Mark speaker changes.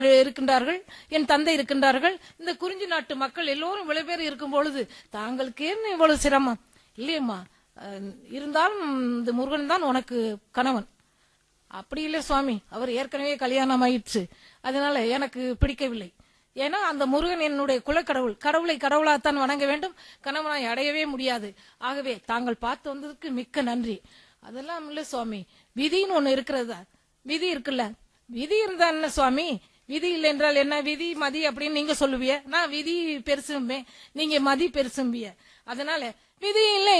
Speaker 1: இருக்கின்றார்கள் என் தந்தை இருக்கின்றார்கள் இந்த குறிஞ்சி நாட்டு மக்கள் எல்லோரும் இவ்வளவு பேர் இருக்கும் பொழுது தாங்களுக்கு என்ன இவ்வளவு சிரமம் இல்லையம்மா அஹ், இருந்தாலும் இந்த முருகன் தான் உனக்கு கணவன் அப்படி இல்லை சுவாமி அவர் ஏற்கனவே கல்யாணம் ஆயிடுச்சு அதனால எனக்கு பிடிக்கவில்லை ஏன்னா அந்த முருகன் என்னுடைய குலக்கடவுள் கடவுளை கடவுளாத்தான் வணங்க வேண்டும் கணவனாய் அடையவே முடியாது ஆகவே தாங்கள் பார்த்து வந்ததுக்கு மிக்க நன்றி அதெல்லாம் இல்ல சுவாமி விதின்னு ஒண்ணு இருக்கிறதா விதி இருக்குல்ல விதி இருந்தா என்ன சுவாமி விதி இல்லை என்றால் என்ன விதி மதி அப்படின்னு நீங்க சொல்லுவிய நான் விதி பெருசும்பேன் நீங்க மதி பெருசும்பிய அதனால விதி இல்லை